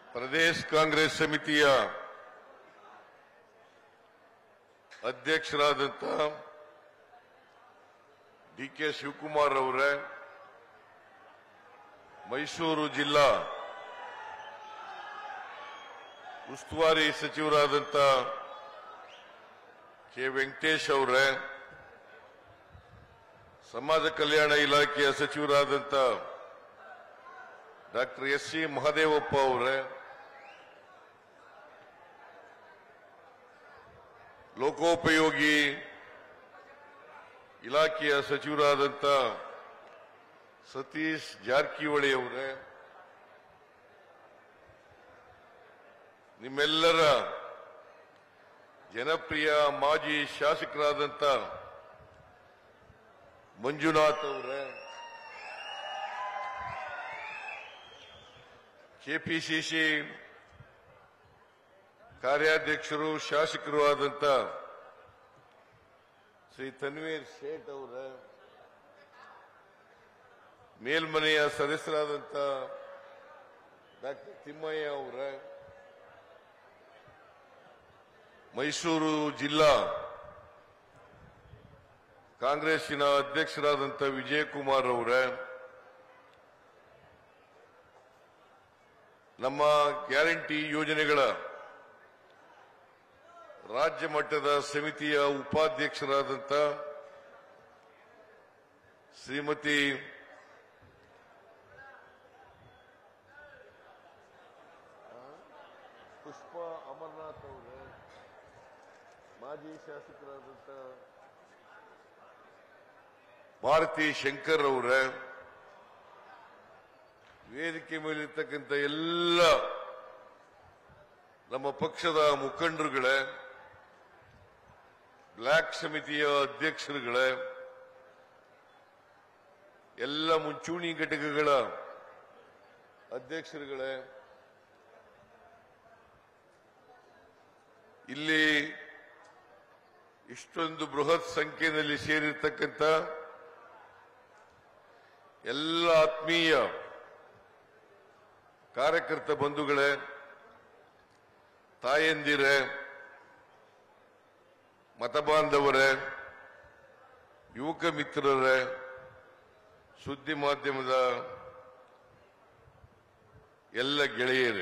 ಪ್ರದೇಶ್ ಕಾಂಗ್ರೆಸ್ ಸಮಿತಿಯ ಅಧ್ಯಕ್ಷರಾದಂಥ D K Shivakumar ಅವರೇ ಮೈಸೂರು ಜಿಲ್ಲಾ ಉಸ್ತುವಾರಿ ಸಚಿವರಾದಂಥ ಕೆ ವೆಂಕಟೇಶ್ ಅವರೇ ಸಮಾಜ ಕಲ್ಯಾಣ ಇಲಾಖೆಯ ಸಚಿವರಾದಂಥ ಡಾಕ್ಟರ್ ಎಸ್ ಸಿ ಮಹದೇವಪ್ಪ ಅವರೇ ಲೋಕೋಪಯೋಗಿ ಇಲಾಖೆಯ ಸಚಿವರಾದಂಥ ಸತೀಶ್ ಜಾರಕಿಹೊಳಿ ಅವರೇ ನಿಮ್ಮೆಲ್ಲರ ಜನಪ್ರಿಯ ಮಾಜಿ ಶಾಸಕರಾದಂಥ ಮಂಜುನಾಥ್ ಅವರೇ ಕೆಪಿಸಿಸಿ ಕಾರ್ಯಾಧ್ಯಕ್ಷರು ಶಾಸಕರು ಆದಂಥ ಶ್ರೀ ತನ್ವೀರ್ ಶೇಟ್ ಅವರ ಮೇಲ್ಮನೆಯ ಸದಸ್ಯರಾದಂಥ ಡಾಕ್ಟರ್ ತಿಮ್ಮಯ್ಯ ಅವರ ಮೈಸೂರು ಜಿಲ್ಲಾ ಕಾಂಗ್ರೆಸ್ಸಿನ ಅಧ್ಯಕ್ಷರಾದಂಥ ವಿಜಯಕುಮಾರ್ ಅವರ ನಮ್ಮ ಗ್ಯಾರಂಟಿ ಯೋಜನೆಗಳ ರಾಜ್ಯ ಮಟ್ಟದ ಸಮಿತಿಯ ಉಪಾಧ್ಯಕ್ಷರಾದಂಥ ಶ್ರೀಮತಿ ಪುಷ್ಪ ಅಮರ್ನಾಥ್ ಅವರೇ ಮಾಜಿ ಶಾಸಕರಾದಂಥ ಭಾರತಿ ಶಂಕರ್ ಅವರೇ ವೇದಿಕೆ ಮೇಲಿರ್ತಕ್ಕಂಥ ಎಲ್ಲ ನಮ್ಮ ಪಕ್ಷದ ಮುಖಂಡರುಗಳೇ ಬ್ಲಾಕ್ ಸಮಿತಿಯ ಅಧ್ಯಕ್ಷರುಗಳೇ ಎಲ್ಲ ಮುಂಚೂಣಿ ಘಟಕಗಳ ಅಧ್ಯಕ್ಷರುಗಳೇ ಇಲ್ಲಿ ಇಷ್ಟೊಂದು ಬೃಹತ್ ಸಂಖ್ಯೆಯಲ್ಲಿ ಸೇರಿರ್ತಕ್ಕಂಥ ಎಲ್ಲ ಆತ್ಮೀಯ ಕಾರ್ಯಕರ್ತ ಬಂಧುಗಳೇ ತಾಯಂದಿರೇ ಮತಬಾಂಧವರೇ ಯುವಕ ಮಿತ್ರರೇ ಸುದ್ದಿ ಮಾಧ್ಯಮದ ಎಲ್ಲ ಗೆಳೆಯರೇ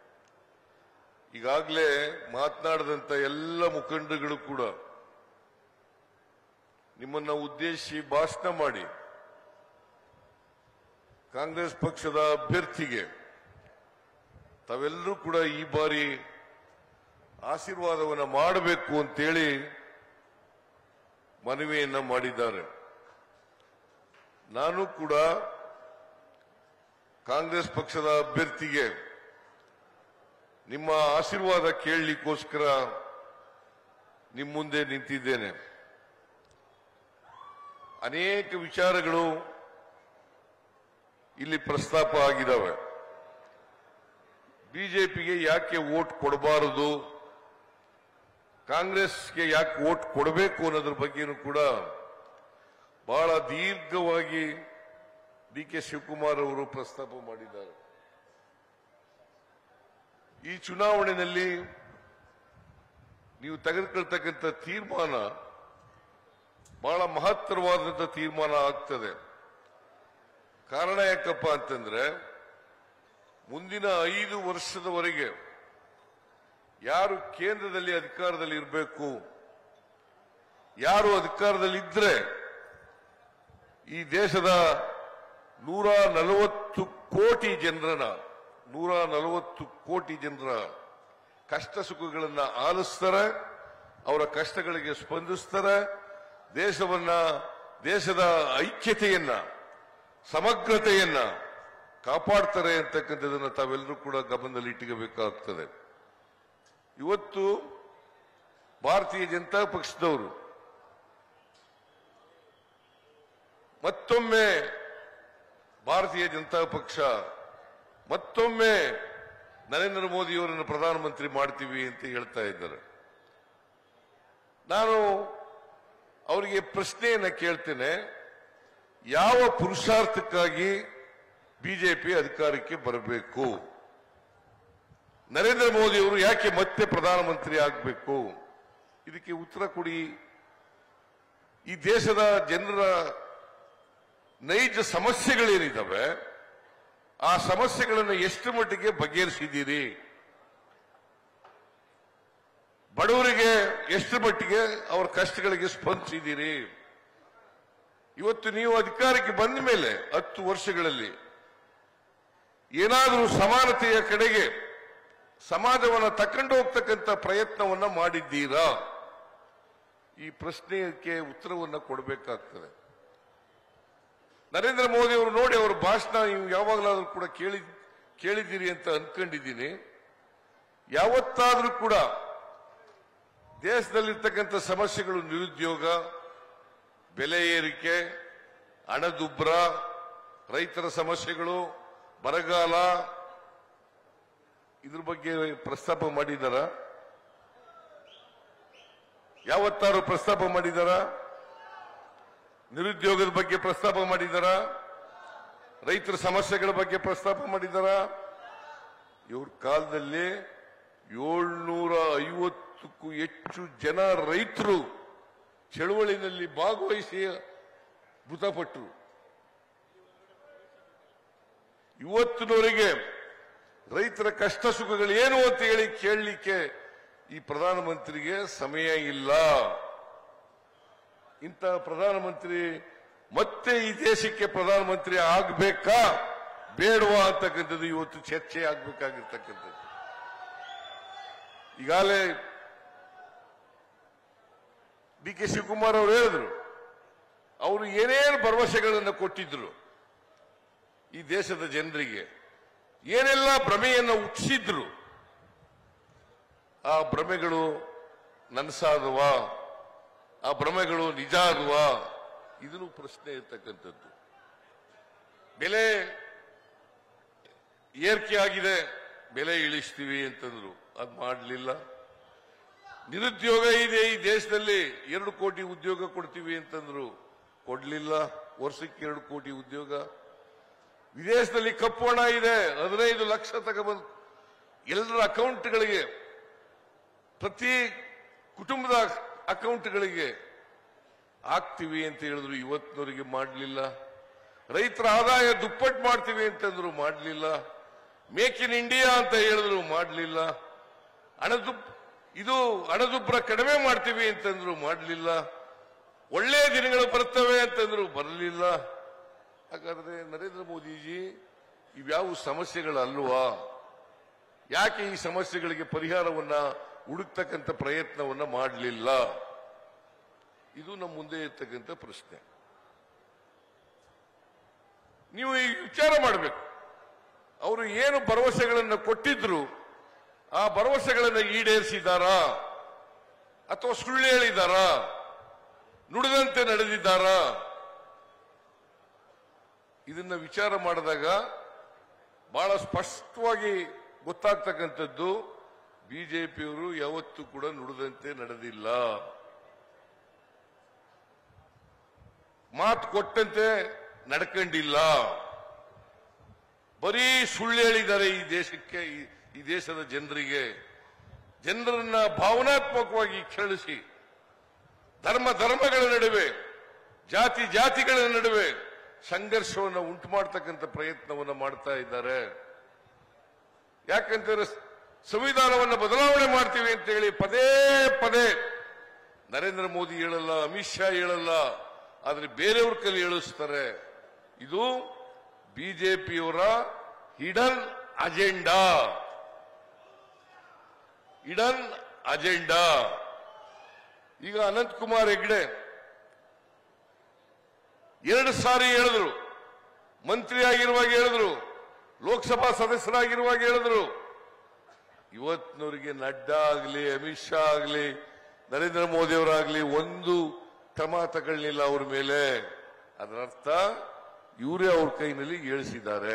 ಈಗಾಗಲೇ ಮಾತನಾಡಿದಂಥ ಎಲ್ಲ ಮುಖಂಡರುಗಳು ಕೂಡ ನಿಮ್ಮನ್ನ ಉದ್ದೇಶಿಸಿ ಭಾಷಣ ಮಾಡಿ ಕಾಂಗ್ರೆಸ್ ಪಕ್ಷದ ಅಭ್ಯರ್ಥಿಗೆ ತಾವೆಲ್ಲರೂ ಕೂಡ ಈ ಬಾರಿ ಆಶೀರ್ವಾದವನ್ನು ಮಾಡಬೇಕು ಅಂತೇಳಿ ಮನವಿಯನ್ನ ಮಾಡಿದ್ದಾರೆ ನಾನು ಕೂಡ ಕಾಂಗ್ರೆಸ್ ಪಕ್ಷದ ಅಭ್ಯರ್ಥಿಗೆ ನಿಮ್ಮ ಆಶೀರ್ವಾದ ಕೇಳಲಿಕ್ಕೋಸ್ಕರ ನಿಮ್ಮ ಮುಂದೆ ನಿಂತಿದ್ದೇನೆ ಅನೇಕ ವಿಚಾರಗಳು ಇಲ್ಲಿ ಪ್ರಸ್ತಾಪ ಆಗಿದ್ದಾವೆ ಬಿಜೆಪಿಗೆ ಯಾಕೆ ವೋಟ್ ಕೊಡಬಾರದು ಕಾಂಗ್ರೆಸ್ಗೆ ಯಾಕೆ ವೋಟ್ ಕೊಡಬೇಕು ಅನ್ನೋದ್ರ ಬಗ್ಗೆನೂ ಕೂಡ ಬಹಳ ದೀರ್ಘವಾಗಿ ಡಿ ಕೆ ಶಿವಕುಮಾರ್ ಅವರು ಪ್ರಸ್ತಾಪ ಮಾಡಿದ್ದಾರೆ ಈ ಚುನಾವಣೆಯಲ್ಲಿ ನೀವು ತೆಗೆದುಕೊಳ್ತಕ್ಕಂಥ ತೀರ್ಮಾನ ಬಹಳ ಮಹತ್ತರವಾದಂಥ ತೀರ್ಮಾನ ಆಗ್ತದೆ ಕಾರಣ ಯಾಕಪ್ಪ ಅಂತಂದ್ರೆ ಮುಂದಿನ ಐದು ವರ್ಷದವರೆಗೆ ಯಾರು ಕೇಂದ್ರದಲ್ಲಿ ಅಧಿಕಾರದಲ್ಲಿ ಇರಬೇಕು ಯಾರು ಅಧಿಕಾರದಲ್ಲಿದ್ದರೆ ಈ ದೇಶದ ನೂರ ನಲವತ್ತು ಕೋಟಿ ಜನರನ್ನ ನೂರ ನಲವತ್ತು ಕೋಟಿ ಜನರ ಕಷ್ಟ ಸುಖಗಳನ್ನ ಆಲಿಸ್ತಾರೆ ಅವರ ಕಷ್ಟಗಳಿಗೆ ಸ್ಪಂದಿಸ್ತಾರೆ ದೇಶವನ್ನ ದೇಶದ ಐಕ್ಯತೆಯನ್ನ ಸಮಗ್ರತೆಯನ್ನ ಕಾಪಾಡ್ತಾರೆ ಅಂತಕ್ಕಂಥದ್ದನ್ನ ತಾವೆಲ್ಲರೂ ಕೂಡ ಗಮನದಲ್ಲಿ ಇಟ್ಟುಕೋಬೇಕಾಗ್ತದೆ ಇವತ್ತು ಭಾರತೀಯ ಜನತಾ ಪಕ್ಷದವರು ಮತ್ತೊಮ್ಮೆ ಭಾರತೀಯ ಜನತಾ ಪಕ್ಷ ಮತ್ತೊಮ್ಮೆ ನರೇಂದ್ರ ಮೋದಿಯವರನ್ನು ಪ್ರಧಾನಮಂತ್ರಿ ಮಾಡ್ತೀವಿ ಅಂತ ಹೇಳ್ತಾ ಇದ್ದಾರೆ ನಾನು ಅವರಿಗೆ ಪ್ರಶ್ನೆಯನ್ನ ಕೇಳ್ತೇನೆ ಯಾವ ಪುರುಷಾರ್ಥಕ್ಕಾಗಿ ಬಿಜೆಪಿ ಅಧಿಕಾರಕ್ಕೆ ಬರಬೇಕು ನರೇಂದ್ರ ಮೋದಿ ಅವರು ಯಾಕೆ ಮತ್ತೆ ಪ್ರಧಾನಮಂತ್ರಿ ಆಗಬೇಕು ಇದಕ್ಕೆ ಉತ್ತರ ಕೊಡಿ ಈ ದೇಶದ ಜನರ ನೈಜ ಸಮಸ್ಯೆಗಳೇನಿದ್ದಾವೆ ಆ ಸಮಸ್ಯೆಗಳನ್ನು ಎಷ್ಟು ಮಟ್ಟಿಗೆ ಬಗೆಹರಿಸಿದ್ದೀರಿ ಬಡವರಿಗೆ ಎಷ್ಟು ಮಟ್ಟಿಗೆ ಅವರ ಕಷ್ಟಗಳಿಗೆ ಸ್ಪಂದಿಸಿದ್ದೀರಿ ಇವತ್ತು ನೀವು ಅಧಿಕಾರಕ್ಕೆ ಬಂದ ಮೇಲೆ ಹತ್ತು ವರ್ಷಗಳಲ್ಲಿ ಏನಾದರೂ ಸಮಾನತೆಯ ಕಡೆಗೆ ಸಮಾಜವನ್ನು ತಕೊಂಡು ಹೋಗ್ತಕ್ಕಂಥ ಪ್ರಯತ್ನವನ್ನ ಮಾಡಿದ್ದೀರಾ ಈ ಪ್ರಶ್ನೆಗೆ ಉತ್ತರವನ್ನ ಕೊಡಬೇಕಾಗ್ತದೆ ನರೇಂದ್ರ ಮೋದಿ ಅವರು ನೋಡಿ ಅವರ ಭಾಷಣ ನೀವು ಯಾವಾಗಲಾದ್ರೂ ಕೂಡ ಕೇಳಿ ಕೇಳಿದ್ದೀರಿ ಅಂತ ಅನ್ಕೊಂಡಿದ್ದೀನಿ ಯಾವತ್ತಾದ್ರೂ ಕೂಡ ದೇಶದಲ್ಲಿರ್ತಕ್ಕಂಥ ಸಮಸ್ಯೆಗಳು ನಿರುದ್ಯೋಗ ಬೆಲೆ ಏರಿಕೆ ಹಣದುಬ್ಬರ ರೈತರ ಸಮಸ್ಯೆಗಳು ಬರಗಾಲ ಇದ್ರ ಬಗ್ಗೆ ಪ್ರಸ್ತಾಪ ಮಾಡಿದಾರ ಯಾವತ್ತಾರು ಪ್ರಸ್ತಾಪ ಮಾಡಿದಾರ ನಿರುದ್ಯೋಗದ ಬಗ್ಗೆ ಪ್ರಸ್ತಾಪ ಮಾಡಿದಾರ ರೈತರ ಸಮಸ್ಯೆಗಳ ಬಗ್ಗೆ ಪ್ರಸ್ತಾಪ ಮಾಡಿದಾರ ಇವ್ರ ಕಾಲದಲ್ಲಿ ಏಳ್ನೂರ ಐವತ್ತಕ್ಕೂ ಹೆಚ್ಚು ಜನ ರೈತರು ಚಳವಳಿನಲ್ಲಿ ಭಾಗವಹಿಸಿ ಮೃತಪಟ್ಟರು ಇವತ್ತಿನವರೆಗೆ ರೈತರ ಕಷ್ಟ ಸುಖಗಳು ಏನು ಅಂತ ಹೇಳಿ ಕೇಳಲಿಕ್ಕೆ ಈ ಪ್ರಧಾನಮಂತ್ರಿಗೆ ಸಮಯ ಇಲ್ಲ ಇಂಥ ಪ್ರಧಾನಮಂತ್ರಿ ಮತ್ತೆ ಈ ದೇಶಕ್ಕೆ ಪ್ರಧಾನಮಂತ್ರಿ ಆಗ್ಬೇಕಾ ಬೇಡವಾ ಅಂತಕ್ಕಂಥದ್ದು ಇವತ್ತು ಚರ್ಚೆ ಆಗ್ಬೇಕಾಗಿರ್ತಕ್ಕಂಥದ್ದು ಈಗಾಗಲೇ ಡಿ ಕೆ ಶಿವಕುಮಾರ್ ಅವರು ಹೇಳಿದ್ರು ಅವರು ಏನೇನು ಭರವಸೆಗಳನ್ನು ಕೊಟ್ಟಿದ್ರು ಈ ದೇಶದ ಜನರಿಗೆ ಏನೆಲ್ಲ ಭ್ರಮೆಯನ್ನು ಹುಟ್ಟಿಸಿದ್ರು ಆ ಭ್ರಮೆಗಳು ನನಸಾದವಾ ಆ ಭ್ರಮೆಗಳು ನಿಜ ಆದವಾ ಇದನ್ನು ಪ್ರಶ್ನೆ ಇರ್ತಕ್ಕಂಥದ್ದು ಬೆಲೆ ಏರಿಕೆ ಆಗಿದೆ ಬೆಲೆ ಇಳಿಸ್ತೀವಿ ಅಂತಂದ್ರು ಅದು ಮಾಡಲಿಲ್ಲ ನಿರುದ್ಯೋಗ ಇದೆ ಈ ದೇಶದಲ್ಲಿ ಎರಡು ಕೋಟಿ ಉದ್ಯೋಗ ಕೊಡ್ತೀವಿ ಅಂತಂದ್ರು ಕೊಡ್ಲಿಲ್ಲ ವರ್ಷಕ್ಕೆ ಎರಡು ಕೋಟಿ ಉದ್ಯೋಗ ವಿದೇಶದಲ್ಲಿ ಕಪ್ಪು ಹಣ ಇದೆ ಹದಿನೈದು ಲಕ್ಷ ತಗೊಬಂದು ಎಲ್ಲರ ಅಕೌಂಟ್ಗಳಿಗೆ ಪ್ರತಿ ಕುಟುಂಬದ ಅಕೌಂಟ್ಗಳಿಗೆ ಹಾಕ್ತಿವಿ ಅಂತ ಹೇಳಿದ್ರು ಇವತ್ತಿನವರೆಗೆ ಮಾಡಲಿಲ್ಲ ರೈತರ ಆದಾಯ ದುಪ್ಪಟ್ಟು ಮಾಡ್ತೀವಿ ಅಂತಂದ್ರು ಮಾಡಲಿಲ್ಲ ಮೇಕ್ ಇನ್ ಇಂಡಿಯಾ ಅಂತ ಹೇಳಿದ್ರು ಮಾಡಲಿಲ್ಲ ಹಣದುಬ್ ಇದು ಹಣದುಬ್ಬರ ಕಡಿಮೆ ಮಾಡ್ತೀವಿ ಅಂತಂದ್ರು ಮಾಡಲಿಲ್ಲ ಒಳ್ಳೆಯ ದಿನಗಳು ಬರ್ತವೆ ಅಂತಂದ್ರು ಬರಲಿಲ್ಲ ಹಾಗಾದ್ರೆ ನರೇಂದ್ರ ಮೋದಿಜಿ ಇವ್ಯಾವ ಸಮಸ್ಯೆಗಳಲ್ವಾ ಯಾಕೆ ಈ ಸಮಸ್ಯೆಗಳಿಗೆ ಪರಿಹಾರವನ್ನ ಹುಡುಕ್ತಕ್ಕಂಥ ಪ್ರಯತ್ನವನ್ನ ಮಾಡಲಿಲ್ಲ ಇದು ನಮ್ಮ ಮುಂದೆ ಇರ್ತಕ್ಕಂಥ ಪ್ರಶ್ನೆ ನೀವು ಈ ವಿಚಾರ ಮಾಡಬೇಕು ಅವರು ಏನು ಭರವಸೆಗಳನ್ನು ಕೊಟ್ಟಿದ್ರು ಆ ಭರವಸೆಗಳನ್ನು ಈಡೇರಿಸಿದಾರಾ ಅಥವಾ ಸುಳ್ಳು ಹೇಳಿದಾರಾ ನುಡಿದಂತೆ ನಡೆದಿದ್ದಾರಾ ಇದನ್ನ ವಿಚಾರ ಮಾಡಿದಾಗ ಬಹಳ ಸ್ಪಷ್ಟವಾಗಿ ಗೊತ್ತಾಗ್ತಕ್ಕಂಥದ್ದು ಬಿಜೆಪಿಯವರು ಯಾವತ್ತೂ ಕೂಡ ನುಡಿದಂತೆ ನಡೆದಿಲ್ಲ ಮಾತು ಕೊಟ್ಟಂತೆ ನಡ್ಕೊಂಡಿಲ್ಲ ಬರೀ ಸುಳ್ಳು ಹೇಳಿದ್ದಾರೆ ಈ ದೇಶಕ್ಕೆ ಈ- ಈ ದೇಶದ ಜನರಿಗೆ ಜನರನ್ನ ಭಾವನಾತ್ಮಕವಾಗಿ ಕೆರಳಿಸಿ ಧರ್ಮ ಧರ್ಮಗಳ ನಡುವೆ ಜಾತಿ ಜಾತಿಗಳ ನಡುವೆ ಸಂಘರ್ಷವನ್ನು ಉಂಟು ಮಾಡತಕ್ಕಂಥ ಪ್ರಯತ್ನವನ್ನು ಮಾಡ್ತಾ ಇದ್ದಾರೆ ಯಾಕಂತಂದ್ರೆ ಸಂವಿಧಾನವನ್ನು ಬದಲಾವಣೆ ಮಾಡ್ತೀವಿ ಅಂತ ಹೇಳಿ ಪದೇ ಪದೇ ನರೇಂದ್ರ ಮೋದಿ ಹೇಳಲ್ಲ ಅಮಿತ್ ಶಾ ಹೇಳಲ್ಲ ಆದ್ರೆ ಬೇರೆಯವ್ರ ಕೈಲಿ ಹೇಳಿಸ್ತಾರೆ ಇದು ಬಿಜೆಪಿಯವರ ಹಿಡನ್ ಅಜೆಂಡಾ ಹಿಡನ್ ಅಜೆಂಡಾ ಈಗ ಅನಂತ್ ಕುಮಾರ್ ಹೆಗ್ಡೆ ಎರಡು ಸಾರಿ ಹೇಳಿದ್ರು ಮಂತ್ರಿ ಆಗಿರುವಾಗ ಹೇಳಿದ್ರು ಲೋಕಸಭಾ ಸದಸ್ಯರಾಗಿರುವಾಗ ಹೇಳಿದ್ರು ಇವತ್ತಿನವರಿಗೆ ನಡ್ಡಾ ಆಗಲಿ ಅಮಿತ್ ಶಾ ಆಗಲಿ ನರೇಂದ್ರ ಮೋದಿ ಅವರಾಗ್ಲಿ ಒಂದು ಕ್ರಮ ತಗೊಳ್ಳಿಲ್ಲ ಅವ್ರ ಮೇಲೆ ಅದರ ಅರ್ಥ ಇವರೇ ಅವ್ರ ಕೈನಲ್ಲಿ ಏಳಿಸಿದ್ದಾರೆ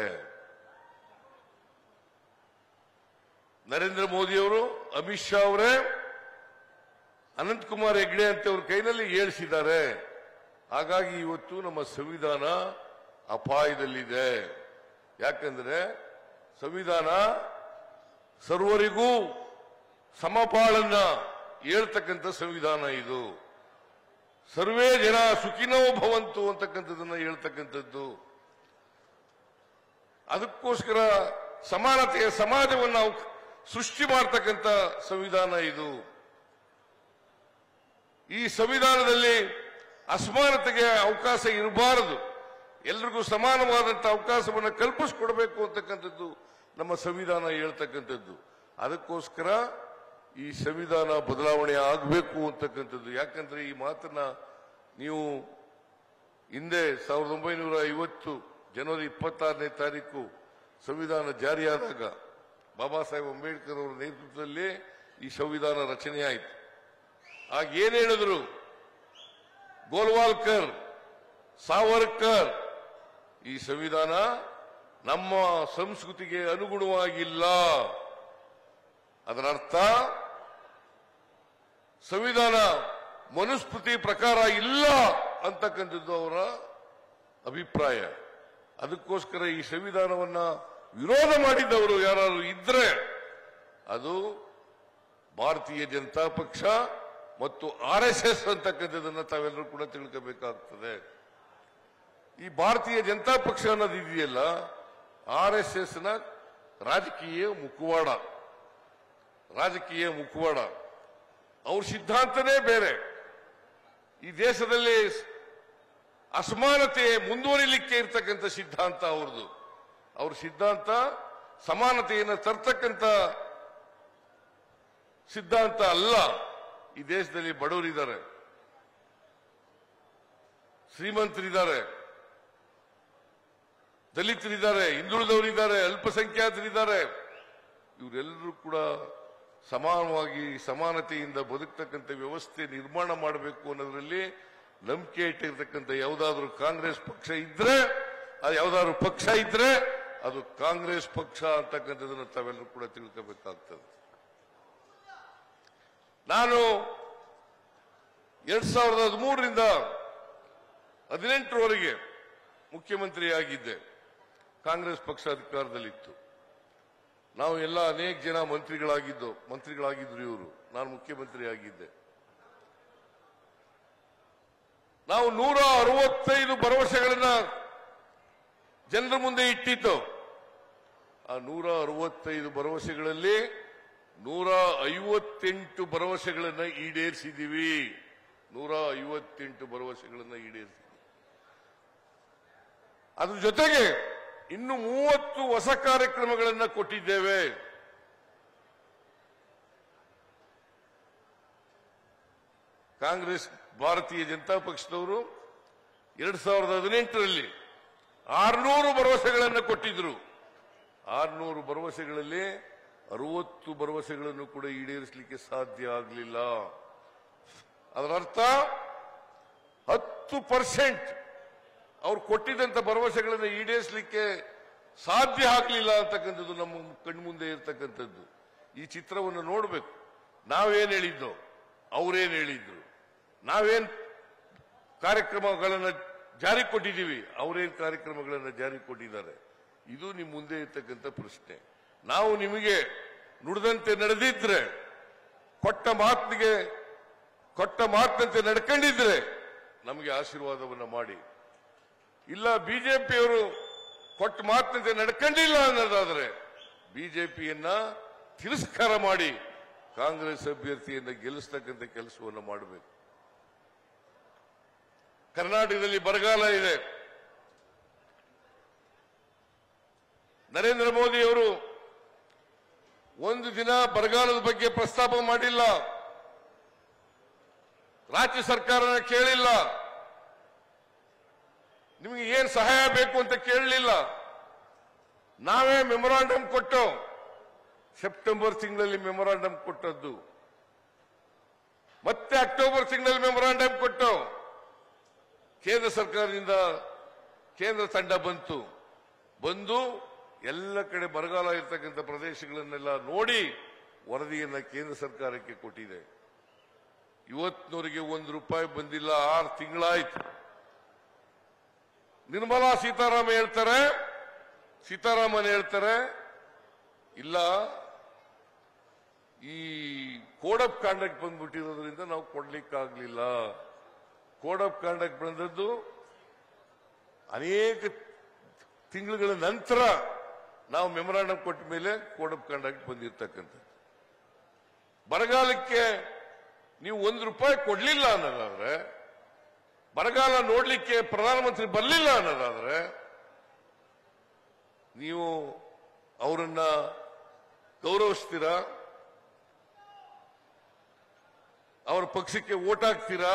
ನರೇಂದ್ರ ಮೋದಿ ಅವರು ಅಮಿತ್ ಶಾ ಅವರೇ ಅನಂತ್ ಕುಮಾರ್ ಹೆಗ್ಡೆ ಅಂತ ಅವ್ರ ಕೈನಲ್ಲಿ ಏಳಿಸಿದ್ದಾರೆ ಹಾಗಾಗಿ ಇವತ್ತು ನಮ್ಮ ಸಂವಿಧಾನ ಅಪಾಯದಲ್ಲಿದೆ ಯಾಕಂದ್ರೆ ಸಂವಿಧಾನ ಸರ್ವರಿಗೂ ಸಮಪಾಳನ್ನ ಹೇಳ್ತಕ್ಕಂಥ ಸಂವಿಧಾನ ಇದು ಸರ್ವೇ ಜನ ಸುಖಿನೋ ಭವಂತು ಅಂತಕ್ಕಂಥದ್ದನ್ನ ಹೇಳ್ತಕ್ಕಂಥದ್ದು ಅದಕ್ಕೋಸ್ಕರ ಸಮಾನತೆಯ ಸಮಾಜವನ್ನು ನಾವು ಸೃಷ್ಟಿ ಮಾಡ್ತಕ್ಕಂಥ ಸಂವಿಧಾನ ಇದು ಈ ಸಂವಿಧಾನದಲ್ಲಿ ಅಸಮಾನತೆಗೆ ಅವಕಾಶ ಇರಬಾರದು ಎಲ್ರಿಗೂ ಸಮಾನವಾದಂತಹ ಅವಕಾಶವನ್ನು ಕಲ್ಪಿಸಿಕೊಡ್ಬೇಕು ಅಂತಕ್ಕಂಥದ್ದು ನಮ್ಮ ಸಂವಿಧಾನ ಹೇಳ್ತಕ್ಕಂಥದ್ದು ಅದಕ್ಕೋಸ್ಕರ ಈ ಸಂವಿಧಾನ ಬದಲಾವಣೆ ಆಗಬೇಕು ಅಂತಕ್ಕಂಥದ್ದು ಯಾಕಂದ್ರೆ ಈ ಮಾತನ್ನ ನೀವು ಹಿಂದೆ ಸಾವಿರದ ಒಂಬೈನೂರ ಐವತ್ತು ಜನವರಿ ಇಪ್ಪತ್ತಾರನೇ ತಾರೀಕು ಸಂವಿಧಾನ ಜಾರಿಯಾದಾಗ ಬಾಬಾ ಸಾಹೇಬ್ ಅಂಬೇಡ್ಕರ್ ಅವರ ನೇತೃತ್ವದಲ್ಲಿ ಈ ಸಂವಿಧಾನ ರಚನೆಯಾಯಿತು ಆಗ ಏನ್ ಹೇಳಿದ್ರು ಗೋಲ್ವಾಲ್ಕರ್ ಸಾವರ್ಕರ್ ಈ ಸಂವಿಧಾನ ನಮ್ಮ ಸಂಸ್ಕೃತಿಗೆ ಅನುಗುಣವಾಗಿಲ್ಲ ಅದರ ಅರ್ಥ ಸಂವಿಧಾನ ಮನುಸ್ಮೃತಿ ಪ್ರಕಾರ ಇಲ್ಲ ಅಂತಕ್ಕಂಥದ್ದು ಅವರ ಅಭಿಪ್ರಾಯ ಅದಕ್ಕೋಸ್ಕರ ಈ ಸಂವಿಧಾನವನ್ನ ವಿರೋಧ ಮಾಡಿದವರು ಯಾರಾದ್ರು ಇದ್ರೆ ಅದು ಭಾರತೀಯ ಜನತಾ ಪಕ್ಷ ಮತ್ತು ಆರ್ ಎಸ್ ಎಸ್ ಅಂತಕ್ಕಂಥದ್ದನ್ನ ತಾವೆಲ್ಲರೂ ಕೂಡ ತಿಳ್ಕೋಬೇಕಾಗ್ತದೆ ಈ ಭಾರತೀಯ ಜನತಾ ಪಕ್ಷ ಅನ್ನೋದು ಇದೆಯಲ್ಲ ಆರ್ ಎಸ್ ಎಸ್ ನ ರಾಜಕೀಯ ಮುಖವಾಡ ರಾಜಕೀಯ ಮುಖವಾಡ ಅವ್ರ ಸಿದ್ಧಾಂತನೇ ಬೇರೆ ಈ ದೇಶದಲ್ಲಿ ಅಸಮಾನತೆ ಮುಂದುವರಿಲಿಕ್ಕೆ ಇರ್ತಕ್ಕಂಥ ಸಿದ್ಧಾಂತ ಅವ್ರದ್ದು ಅವ್ರ ಸಿದ್ಧಾಂತ ಸಮಾನತೆಯನ್ನು ತರ್ತಕ್ಕಂಥ ಸಿದ್ಧಾಂತ ಅಲ್ಲ ಈ ದೇಶದಲ್ಲಿ ಬಡವರಿದ್ದಾರೆ ಶ್ರೀಮಂತರಿದ್ದಾರೆ ದಲಿತರಿದ್ದಾರೆ ಹಿಂದುಳಿದವರಿದ್ದಾರೆ ಅಲ್ಪಸಂಖ್ಯಾತರಿದ್ದಾರೆ ಇವರೆಲ್ಲರೂ ಕೂಡ ಸಮಾನವಾಗಿ ಸಮಾನತೆಯಿಂದ ಬದುಕ್ತಕ್ಕಂಥ ವ್ಯವಸ್ಥೆ ನಿರ್ಮಾಣ ಮಾಡಬೇಕು ಅನ್ನೋದ್ರಲ್ಲಿ ನಂಬಿಕೆ ಇಟ್ಟಿರ್ತಕ್ಕಂಥ ಯಾವುದಾದ್ರೂ ಕಾಂಗ್ರೆಸ್ ಪಕ್ಷ ಇದ್ರೆ ಅದು ಯಾವುದಾದ್ರೂ ಪಕ್ಷ ಇದ್ರೆ ಅದು ಕಾಂಗ್ರೆಸ್ ಪಕ್ಷ ಅಂತಕ್ಕಂಥದ್ದನ್ನು ತಾವೆಲ್ಲರೂ ಕೂಡ ತಿಳ್ಕೋಬೇಕಾಗ್ತದೆ ನಾನು ಎರಡ್ ಸಾವಿರದ ಹದಿಮೂರರಿಂದ ಹದಿನೆಂಟರವರೆಗೆ ಮುಖ್ಯಮಂತ್ರಿಯಾಗಿದ್ದೆ ಕಾಂಗ್ರೆಸ್ ಪಕ್ಷ ಅಧಿಕಾರದಲ್ಲಿತ್ತು ನಾವು ಎಲ್ಲ ಅನೇಕ ಜನ ಮಂತ್ರಿಗಳಾಗಿದ್ದು ಮಂತ್ರಿಗಳಾಗಿದ್ರು ಇವರು ನಾನು ಮುಖ್ಯಮಂತ್ರಿ ಆಗಿದ್ದೆ ನಾವು ನೂರ ಅರವತ್ತೈದು ಭರವಸೆಗಳನ್ನ ಜನರ ಮುಂದೆ ಇಟ್ಟಿದ್ದು ಆ ನೂರ ಅರವತ್ತೈದು ಭರವಸೆಗಳಲ್ಲಿ ನೂರ ಐವತ್ತೆಂಟು ಭರವಸೆಗಳನ್ನ ಈಡೇರಿಸಿದೀವಿ ನೂರ ಐವತ್ತೆಂಟು ಭರವಸೆಗಳನ್ನ ಈಡೇರಿಸಿದ್ವಿ ಅದ್ರ ಜೊತೆಗೆ ಇನ್ನು ಮೂವತ್ತು ಹೊಸ ಕಾರ್ಯಕ್ರಮಗಳನ್ನ ಕೊಟ್ಟಿದ್ದೇವೆ ಕಾಂಗ್ರೆಸ್ ಭಾರತೀಯ ಜನತಾ ಪಕ್ಷದವರು ಎರಡ್ ಸಾವಿರದ ಹದಿನೆಂಟರಲ್ಲಿ ಆರ್ನೂರು ಭರವಸೆಗಳನ್ನು ಕೊಟ್ಟಿದ್ರು ಆರ್ನೂರು ಭರವಸೆಗಳಲ್ಲಿ ಅರವತ್ತು ಭರವಸೆಗಳನ್ನು ಕೂಡ ಈಡೇರಿಸಲಿಕ್ಕೆ ಸಾಧ್ಯ ಆಗಲಿಲ್ಲ ಅದರ ಅರ್ಥ ಹತ್ತು ಪರ್ಸೆಂಟ್ ಅವ್ರು ಕೊಟ್ಟಿದ್ದಂತ ಭರವಸೆಗಳನ್ನು ಈಡೇರಿಸಲಿಕ್ಕೆ ಸಾಧ್ಯ ಆಗಲಿಲ್ಲ ಅಂತಕ್ಕಂಥದ್ದು ನಮ್ಮ ಕಣ್ಮುಂದೆ ಇರತಕ್ಕಂಥದ್ದು ಈ ಚಿತ್ರವನ್ನು ನೋಡಬೇಕು ನಾವೇನ್ ಹೇಳಿದ್ದೋ ಅವ್ರೇನ್ ಹೇಳಿದ್ರು ನಾವೇನ್ ಕಾರ್ಯಕ್ರಮಗಳನ್ನ ಜಾರಿ ಕೊಟ್ಟಿದ್ದೀವಿ ಅವರೇನ್ ಕಾರ್ಯಕ್ರಮಗಳನ್ನ ಜಾರಿ ಕೊಟ್ಟಿದ್ದಾರೆ ಇದು ನಿಮ್ಮ ಮುಂದೆ ಇರ್ತಕ್ಕಂಥ ಪ್ರಶ್ನೆ ನಾವು ನಿಮಗೆ ನುಡಿದಂತೆ ನಡೆದಿದ್ರೆ ಕೊಟ್ಟ ಮಾತಿಗೆ ಕೊಟ್ಟ ಮಾತಿನಂತೆ ನಡ್ಕೊಂಡಿದ್ರೆ ನಮಗೆ ಆಶೀರ್ವಾದವನ್ನ ಮಾಡಿ ಇಲ್ಲ ಬಿಜೆಪಿಯವರು ಕೊಟ್ಟ ಮಾತಿನಂತೆ ನಡ್ಕೊಂಡಿಲ್ಲ ಅನ್ನೋದಾದ್ರೆ ಬಿಜೆಪಿಯನ್ನ ತಿರಸ್ಕಾರ ಮಾಡಿ ಕಾಂಗ್ರೆಸ್ ಅಭ್ಯರ್ಥಿಯನ್ನ ಗೆಲ್ಲಿಸ್ತಕ್ಕಂಥ ಕೆಲಸವನ್ನು ಮಾಡಬೇಕು ಕರ್ನಾಟಕದಲ್ಲಿ ಬರಗಾಲ ಇದೆ ನರೇಂದ್ರ ಮೋದಿ ಅವರು ಒಂದು ದಿನ ಬರಗಾಲದ ಬಗ್ಗೆ ಪ್ರಸ್ತಾಪ ಮಾಡಿಲ್ಲ ರಾಜ್ಯ ಸರ್ಕಾರನ ಕೇಳಿಲ್ಲ ನಿಮಗೆ ಏನ್ ಸಹಾಯ ಬೇಕು ಅಂತ ಕೇಳಲಿಲ್ಲ ನಾವೇ ಮೆಮೊರಾಂಡಮ್ ಕೊಟ್ಟು ಸೆಪ್ಟೆಂಬರ್ ತಿಂಗಳಲ್ಲಿ ಮೆಮೊರಾಂಡಮ್ ಕೊಟ್ಟದ್ದು ಮತ್ತೆ ಅಕ್ಟೋಬರ್ ತಿಂಗಳಲ್ಲಿ ಮೆಮೊರಾಂಡಮ್ ಕೊಟ್ಟು ಕೇಂದ್ರ ಸರ್ಕಾರದಿಂದ ಕೇಂದ್ರ ತಂಡ ಬಂತು ಬಂದು ಎಲ್ಲ ಕಡೆ ಬರಗಾಲ ಇರ್ತಕ್ಕಂಥ ಪ್ರದೇಶಗಳನ್ನೆಲ್ಲ ನೋಡಿ ವರದಿಯನ್ನ ಕೇಂದ್ರ ಸರ್ಕಾರಕ್ಕೆ ಕೊಟ್ಟಿದೆ ಇವತ್ತಿನವರೆಗೆ ಒಂದು ರೂಪಾಯಿ ಬಂದಿಲ್ಲ ಆರು ತಿಂಗಳಾಯ್ತು ನಿರ್ಮಲಾ ಸೀತಾರಾಮನ್ ಹೇಳ್ತಾರೆ ಸೀತಾರಾಮನ್ ಹೇಳ್ತಾರೆ ಇಲ್ಲ ಕೋಡ್ ಆಫ್ ಕಾಂಡಕ್ಟ್ ಬಂದ್ಬಿಟ್ಟಿರೋದ್ರಿಂದ ನಾವು ಕೊಡ್ಲಿಕ್ಕಾಗ್ಲಿಲ್ಲ ಕೋಡ್ ಆಫ್ ಕಾಂಡಕ್ಟ್ ಬಂದದ್ದು ಅನೇಕ ತಿಂಗಳುಗಳ ನಂತರ ನಾವು ಮೆಮೊರಾಂಡಮ್ ಕೊಟ್ಟ ಮೇಲೆ ಕೋಡ್ ಆಫ್ ಕಾಂಡಕ್ಟ್ ಬಂದಿರ್ತಕ್ಕಂಥದ್ದು ಬರಗಾಲಕ್ಕೆ ನೀವು ಒಂದು ರೂಪಾಯಿ ಕೊಡ್ಲಿಲ್ಲ ಅನ್ನೋದಾದ್ರೆ ಬರಗಾಲ ನೋಡ್ಲಿಕ್ಕೆ ಪ್ರಧಾನಮಂತ್ರಿ ಬರಲಿಲ್ಲ ಅನ್ನೋದಾದ್ರೆ ನೀವು ಅವರನ್ನ ಗೌರವಿಸ್ತೀರಾ ಅವರ ಪಕ್ಷಕ್ಕೆ ಓಟ್ ಹಾಕ್ತೀರಾ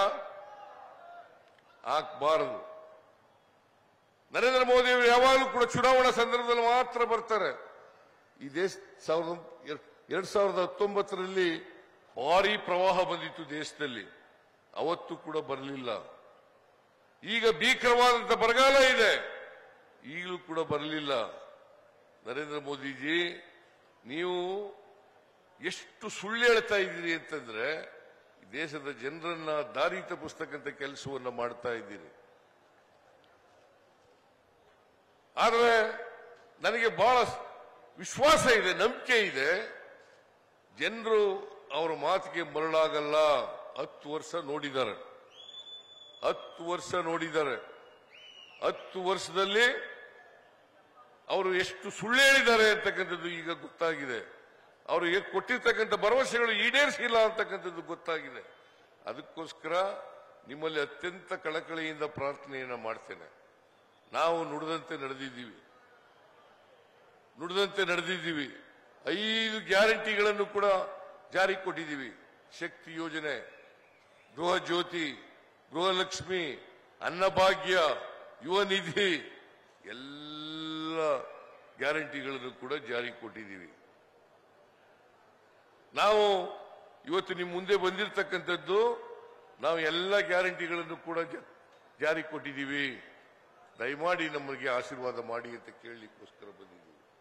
ಹಾಕ್ಬಾರದು ನರೇಂದ್ರ ಮೋದಿ ಅವರು ಯಾವಾಗಲೂ ಕೂಡ ಚುನಾವಣಾ ಸಂದರ್ಭದಲ್ಲಿ ಮಾತ್ರ ಬರ್ತಾರೆ ಈ ದೇಶ ಸಾವಿರದ ಎರಡ್ ಸಾವಿರದ ಹತ್ತೊಂಬತ್ತರಲ್ಲಿ ಭಾರಿ ಪ್ರವಾಹ ಬಂದಿತ್ತು ದೇಶದಲ್ಲಿ ಅವತ್ತು ಕೂಡ ಬರಲಿಲ್ಲ ಈಗ ಭೀಕರವಾದಂತ ಬರಗಾಲ ಇದೆ ಈಗಲೂ ಕೂಡ ಬರಲಿಲ್ಲ ನರೇಂದ್ರ ಮೋದಿಜಿ ನೀವು ಎಷ್ಟು ಸುಳ್ಳು ಹೇಳ್ತಾ ಇದ್ದೀರಿ ಅಂತಂದ್ರೆ ಈ ದೇಶದ ಜನರನ್ನ ದಾರಿ ತಪ್ಪಿಸ್ತಕ್ಕಂಥ ಕೆಲಸವನ್ನ ಮಾಡ್ತಾ ಇದ್ದೀರಿ ಆದರೆ ನನಗೆ ಬಹಳ ವಿಶ್ವಾಸ ಇದೆ ನಂಬಿಕೆ ಇದೆ ಜನರು ಅವರ ಮಾತಿಗೆ ಮರಳಾಗಲ್ಲ ಹತ್ತು ವರ್ಷ ನೋಡಿದ್ದಾರೆ ಹತ್ತು ವರ್ಷ ನೋಡಿದ್ದಾರೆ ಹತ್ತು ವರ್ಷದಲ್ಲಿ ಅವರು ಎಷ್ಟು ಸುಳ್ಳು ಹೇಳಿದ್ದಾರೆ ಅಂತಕ್ಕಂಥದ್ದು ಈಗ ಗೊತ್ತಾಗಿದೆ ಅವರು ಏನ್ ಕೊಟ್ಟಿರ್ತಕ್ಕಂಥ ಭರವಸೆಗಳು ಈಡೇರಿಸಿಲ್ಲ ಅಂತಕ್ಕಂಥದ್ದು ಗೊತ್ತಾಗಿದೆ ಅದಕ್ಕೋಸ್ಕರ ನಿಮ್ಮಲ್ಲಿ ಅತ್ಯಂತ ಕಳಕಳಿಯಿಂದ ಪ್ರಾರ್ಥನೆಯನ್ನ ಮಾಡ್ತೇನೆ ನಾವು ನುಡಿದಂತೆ ನಡೆದಿದ್ದೀವಿ ನುಡಿದಂತೆ ನಡೆದಿದ್ದೀವಿ ಐದು ಗ್ಯಾರಂಟಿಗಳನ್ನು ಕೂಡ ಜಾರಿ ಕೊಟ್ಟಿದ್ದೀವಿ ಶಕ್ತಿ ಯೋಜನೆ ಗೃಹ ಜ್ಯೋತಿ ಗೃಹಲಕ್ಷ್ಮಿ ಅನ್ನಭಾಗ್ಯ ಯುವ ನಿಧಿ ಎಲ್ಲ ಗ್ಯಾರಂಟಿಗಳನ್ನು ಕೂಡ ಜಾರಿ ಕೊಟ್ಟಿದ್ದೀವಿ ನಾವು ಇವತ್ತು ನಿಮ್ಮ ಮುಂದೆ ಬಂದಿರತಕ್ಕಂಥದ್ದು ನಾವು ಎಲ್ಲ ಗ್ಯಾರಂಟಿಗಳನ್ನು ಕೂಡ ಜ- ಜಾರಿ ಕೊಟ್ಟಿದ್ದೀವಿ ದಯಮಾಡಿ ನಮಗೆ ಆಶೀರ್ವಾದ ಮಾಡಿ ಅಂತ ಕೇಳಲಿಕ್ಕೋಸ್ಕರ ಬಂದಿದ್ದೀವಿ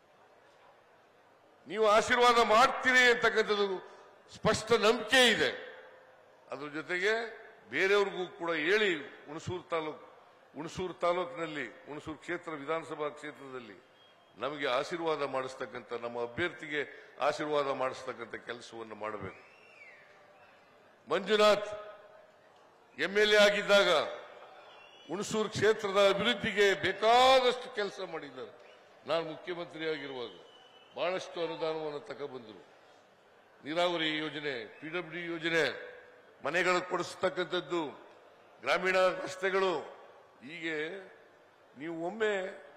ನೀವು ಆಶೀರ್ವಾದ ಮಾಡ್ತೀರಿ ಅಂತಕ್ಕಂಥದ್ದು ಸ್ಪಷ್ಟ ನಂಬಿಕೆ ಇದೆ ಅದ್ರ ಜೊತೆಗೆ ಬೇರೆಯವ್ರಿಗೂ ಕೂಡ ಹೇಳಿ ಹುಣಸೂರು ತಾಲೂಕು ಹುಣಸೂರು ತಾಲೂಕಿನಲ್ಲಿ ಹುಣಸೂರು ಕ್ಷೇತ್ರ ವಿಧಾನಸಭಾ ಕ್ಷೇತ್ರದಲ್ಲಿ ನಮಗೆ ಆಶೀರ್ವಾದ ಮಾಡಿಸ್ತಕ್ಕಂಥ ನಮ್ಮ ಅಭ್ಯರ್ಥಿಗೆ ಆಶೀರ್ವಾದ ಮಾಡಿಸ್ತಕ್ಕಂಥ ಕೆಲಸವನ್ನು ಮಾಡಬೇಕು ಮಂಜುನಾಥ್ ಎಂಎಲ್ಎ ಆಗಿದ್ದಾಗ ಹುಣಸೂರು ಕ್ಷೇತ್ರದ ಅಭಿವೃದ್ಧಿಗೆ ಬೇಕಾದಷ್ಟು ಕೆಲಸ ಮಾಡಿದ್ದಾರೆ ನಾನು ಮುಖ್ಯಮಂತ್ರಿ ಆಗಿರುವಾಗ ಬಹಳಷ್ಟು ಅನುದಾನವನ್ನು ತಗೊಬಂದರು ನೀರಾವರಿ ಯೋಜನೆ ಪಿಡಬ್ಲ್ಯೂ ಯೋಜನೆ ಮನೆಗಳು ಕೊಡಿಸ್ತಕ್ಕಂಥದ್ದು ಗ್ರಾಮೀಣ ರಸ್ತೆಗಳು ಹೀಗೆ ನೀವು ಒಮ್ಮೆ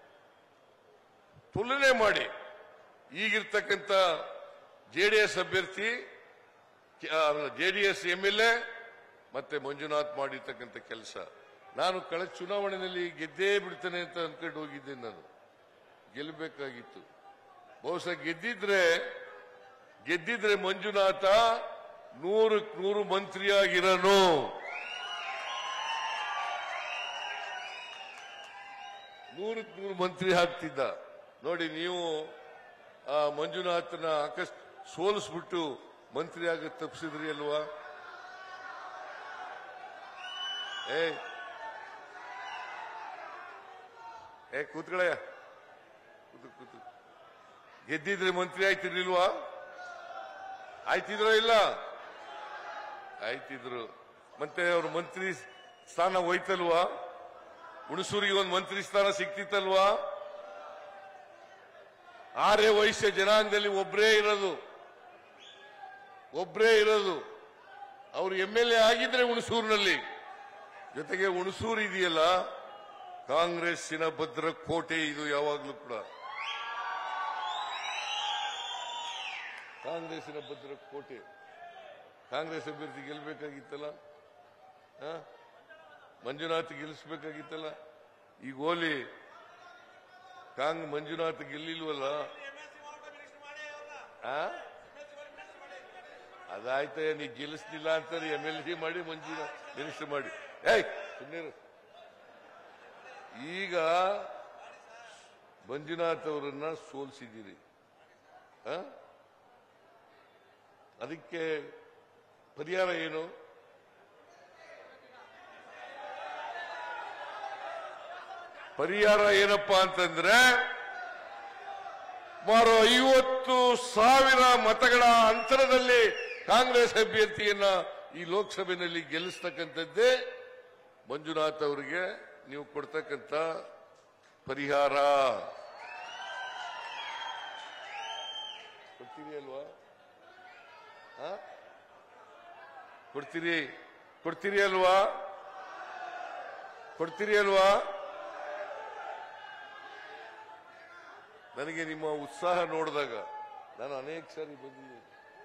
ತುಲನೆ ಮಾಡಿ ಈಗಿರ್ತಕ್ಕಂಥ ಜೆಡಿಎಸ್ ಅಭ್ಯರ್ಥಿ ಜೆಡಿಎಸ್ ಎಂಎಲ್ಎ ಮತ್ತೆ ಮಂಜುನಾಥ್ ಮಾಡಿರ್ತಕ್ಕಂಥ ಕೆಲಸ ನಾನು ಕಳೆದ ಚುನಾವಣೆಯಲ್ಲಿ ಗೆದ್ದೇ ಬಿಡ್ತೇನೆ ಅಂತ ಅನ್ಕೊಂಡು ಹೋಗಿದ್ದೆ ನಾನು ಗೆಲ್ಲಬೇಕಾಗಿತ್ತು ಬಹುಶಃ ಗೆದ್ದಿದ್ರೆ ಗೆದ್ದಿದ್ರೆ ಮಂಜುನಾಥ ನೂರಕ್ಕೆ ನೂರು ಮಂತ್ರಿಯಾಗಿರನು ನೂರಕ್ಕೆ ನೂರು ಮಂತ್ರಿ ಆಗ್ತಿದ್ದ ನೋಡಿ ನೀವು ಆ ಮಂಜುನಾಥನ ಅಕಸ್ ಸೋಲಿಸ್ಬಿಟ್ಟು ಮಂತ್ರಿ ಆಗ ತಪ್ಪಿಸಿದ್ರಿ ಅಲ್ವಾ ಏ ಏ ಕೂತ್ಕೊಳ್ಳಯ್ಯ ಕೂತು ಕೂತು ಗೆದ್ದಿದ್ರೆ ಮಂತ್ರಿ ಆಯ್ತಿರ್ಲಿಲ್ವಾ ಆಯ್ತಿದ್ರ ಇಲ್ಲ ಆಯ್ತಿದ್ರು ಮತ್ತೆ ಅವ್ರ ಮಂತ್ರಿ ಸ್ಥಾನ ಹೋಯ್ತಲ್ವಾ ಹುಣಸೂರಿಗೆ ಒಂದು ಮಂತ್ರಿ ಸ್ಥಾನ ಸಿಕ್ತಿತ್ತಲ್ವಾ ಆರೇ ವಯಸ್ಸಿನ ಜನಾಂಗದಲ್ಲಿ ಒಬ್ಬರೇ ಇರೋದು ಒಬ್ಬರೇ ಇರೋದು ಅವರು ಎಂ ಎಲ್ ಎ ಆಗಿದ್ರೆ ಹುಣಸೂರಿನಲ್ಲಿ ಜೊತೆಗೆ ಹುಣಸೂರು ಇದೆಯಲ್ಲ ಕಾಂಗ್ರೆಸ್ಸಿನ ಭದ್ರ ಕೋಟೆ ಇದು ಯಾವಾಗಲೂ ಕೂಡ ಕಾಂಗ್ರೆಸ್ಸಿನ ಭದ್ರ ಕೋಟೆ ಕಾಂಗ್ರೆಸ್ ಅಭ್ಯರ್ಥಿ ಗೆಲ್ಲಬೇಕಾಗಿತ್ತಲ್ಲ ಆ? ಮಂಜುನಾಥ್ ಗೆಲ್ಲಿಸ್ಬೇಕಾಗಿತ್ತಲ್ಲ ಈಗ ಓಲಿ ಕಾಂಗ್ ಮಂಜುನಾಥ್ ಗೆಲ್ಲಿಲ್ವಲ್ಲ ಆ? ಅದಾಯ್ತ ನೀ ಗೆಲ್ಲಿಸ್ಲಿಲ್ಲ ಅಂತಾರೆ ಎಂ ಎಲ್ ಸಿ ಮಾಡಿ ಮಂಜುನಾಥ್ ಮಿನಿಸ್ಟರ್ ಮಾಡಿ ಏಯ್ ಸುಮ್ಮನೆ ಈಗ ಮಂಜುನಾಥ್ ಅವರನ್ನ ಸೋಲಿಸಿದ್ದೀರಿ ಆ? ಅದಕ್ಕೆ ಪರಿಹಾರ ಏನು ಪರಿಹಾರ ಏನಪ್ಪಾ ಅಂತಂದ್ರೆ ಸುಮಾರು ಐವತ್ತು ಸಾವಿರ ಮತಗಳ ಅಂತರದಲ್ಲಿ ಕಾಂಗ್ರೆಸ್ ಅಭ್ಯರ್ಥಿಯನ್ನ ಈ ಲೋಕಸಭೆಯಲ್ಲಿ ಗೆಲ್ಲಿಸ್ತಕ್ಕಂಥದ್ದೇ ಮಂಜುನಾಥ್ ಅವರಿಗೆ ನೀವು ಕೊಡ್ತಕ್ಕಂಥ ಪರಿಹಾರ ಕೊಡ್ತೀರಿ ಅಲ್ವಾ ಆ? ಕೊಡ್ತೀರಿ ಕೊಡ್ತೀರಿ ಅಲ್ವಾ ಕೊಡ್ತೀರಿ ಅಲ್ವಾ ನನಗೆ ನಿಮ್ಮ ಉತ್ಸಾಹ ನೋಡಿದಾಗ ನಾನು ಅನೇಕ ಸಾರಿ ಬಂದಿದ್ದೀನಿ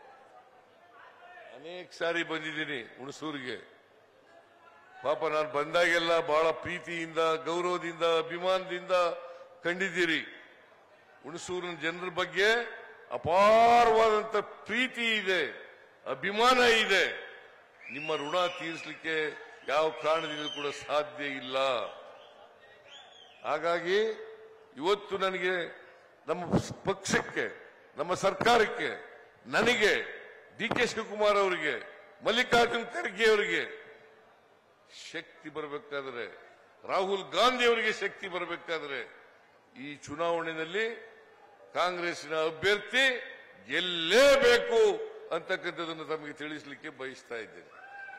ಅನೇಕ ಸಾರಿ ಬಂದಿದ್ದೀನಿ ಹುಣಸೂರಿಗೆ ಪಾಪ ನಾನು ಬಂದಾಗೆಲ್ಲ ಬಹಳ ಪ್ರೀತಿಯಿಂದ ಗೌರವದಿಂದ ಅಭಿಮಾನದಿಂದ ಕಂಡಿದ್ದೀರಿ ಹುಣಸೂರಿನ ಜನರ ಬಗ್ಗೆ ಅಪಾರವಾದಂತ ಪ್ರೀತಿ ಇದೆ ಅಭಿಮಾನ ಇದೆ ನಿಮ್ಮ ಋಣ ತೀರಿಸಲಿಕ್ಕೆ ಯಾವ ಕಾರಣದಿಂದ ಕೂಡ ಸಾಧ್ಯ ಇಲ್ಲ ಹಾಗಾಗಿ ಇವತ್ತು ನನಗೆ ನಮ್ಮ ಪಕ್ಷಕ್ಕೆ ನಮ್ಮ ಸರ್ಕಾರಕ್ಕೆ ನನಗೆ ಡಿ ಕೆ ಶಿವಕುಮಾರ್ ಅವರಿಗೆ ಮಲ್ಲಿಕಾರ್ಜುನ್ ಖರ್ಗೆ ಅವರಿಗೆ ಶಕ್ತಿ ಬರಬೇಕಾದ್ರೆ ರಾಹುಲ್ ಗಾಂಧಿ ಅವರಿಗೆ ಶಕ್ತಿ ಬರಬೇಕಾದ್ರೆ ಈ ಚುನಾವಣೆಯಲ್ಲಿ ಕಾಂಗ್ರೆಸ್ಸಿನ ಅಭ್ಯರ್ಥಿ ಗೆಲ್ಲೇಬೇಕು ಅಂತಕ್ಕಂಥದ್ದನ್ನು ತಮಗೆ ತಿಳಿಸಲಿಕ್ಕೆ ಬಯಸ್ತಾ ಇದ್ದೇನೆ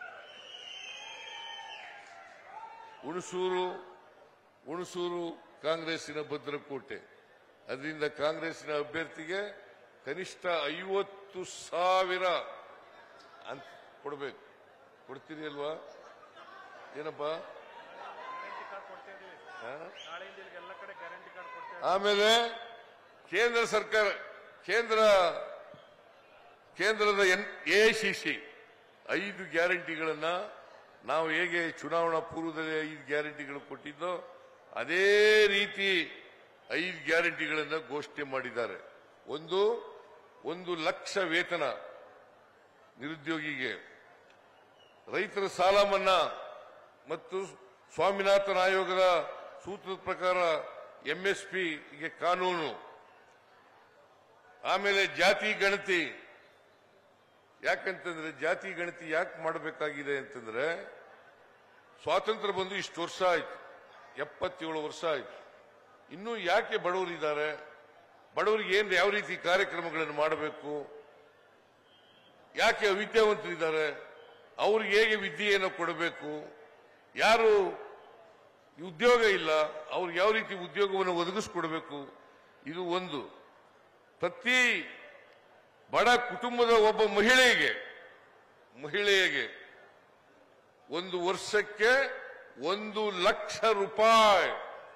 ಹುಣಸೂರು ಹುಣಸೂರು ಕಾಂಗ್ರೆಸ್ಸಿನ ಭದ್ರಕೋಟೆ ಅದರಿಂದ ಕಾಂಗ್ರೆಸ್ಸಿನ ಅಭ್ಯರ್ಥಿಗೆ ಕನಿಷ್ಠ ಐವತ್ತು ಸಾವಿರ ಅಂತ ಕೊಡ್ಬೇಕು ಕೊಡ್ತೀರಿ ಅಲ್ವಾ ಏನಪ್ಪ ಹಾ? ನಾಳೆಯಿಂದ ಇಲ್ಲಿಗೆ ಎಲ್ಲ ಕಡೆ ಗ್ಯಾರಂಟಿ ಕಾರ್ಡ್ ಕೊಡ್ತೇವೆ ಆಮೇಲೆ ಕೇಂದ್ರ ಸರ್ಕಾರ ಕೇಂದ್ರ ಕೇಂದ್ರದ ಎನ್ ಎಐಸಿಸಿ ಐದು ಗ್ಯಾರಂಟಿಗಳನ್ನ ನಾವು ಹೇಗೆ ಚುನಾವಣಾ ಪೂರ್ವದಲ್ಲಿ ಐದು ಗ್ಯಾರಂಟಿಗಳು ಕೊಟ್ಟಿದ್ದೋ ಅದೇ ರೀತಿ ಐದು ಗ್ಯಾರಂಟಿಗಳನ್ನ ಘೋಷಣೆ ಮಾಡಿದ್ದಾರೆ ಒಂದು ಒಂದು ಲಕ್ಷ ವೇತನ ನಿರುದ್ಯೋಗಿಗೆ ರೈತರ ಸಾಲ ಮನ್ನಾ ಮತ್ತು ಸ್ವಾಮಿನಾಥನ್ ಆಯೋಗದ ಸೂತ್ರದ ಪ್ರಕಾರ ಎಂಎಸ್ಪಿಗೆ ಕಾನೂನು ಆಮೇಲೆ ಜಾತಿ ಗಣತಿ ಯಾಕಂತಂದ್ರೆ ಜಾತಿ ಗಣತಿ ಯಾಕೆ ಮಾಡಬೇಕಾಗಿದೆ ಅಂತಂದ್ರೆ ಸ್ವಾತಂತ್ರ್ಯ ಬಂದು ಇಷ್ಟು ವರ್ಷ ಆಯ್ತು ಎಪ್ಪತ್ತೇಳು ವರ್ಷ ಆಯ್ತು ಇನ್ನೂ ಯಾಕೆ ಬಡವರಿದ್ದಾರೆ ಬಡವರಿಗೆ ಏನ್ ಯಾವ ರೀತಿ ಕಾರ್ಯಕ್ರಮಗಳನ್ನು ಮಾಡಬೇಕು ಯಾಕೆ ಅವಿದ್ಯಾವಂತರಿದ್ದಾರೆ ಅವ್ರಿಗೆ ಹೇಗೆ ವಿದ್ಯೆಯನ್ನು ಕೊಡಬೇಕು ಯಾರು ಉದ್ಯೋಗ ಇಲ್ಲ ಅವ್ರಿಗೆ ಯಾವ ರೀತಿ ಉದ್ಯೋಗವನ್ನು ಒದಗಿಸ್ಕೊಡ್ಬೇಕು ಇದು ಒಂದು ಪ್ರತಿ ಬಡ ಕುಟುಂಬದ ಒಬ್ಬ ಮಹಿಳೆಗೆ ಮಹಿಳೆಗೆ ಒಂದು ವರ್ಷಕ್ಕೆ ಒಂದು ಲಕ್ಷ ರೂಪಾಯಿ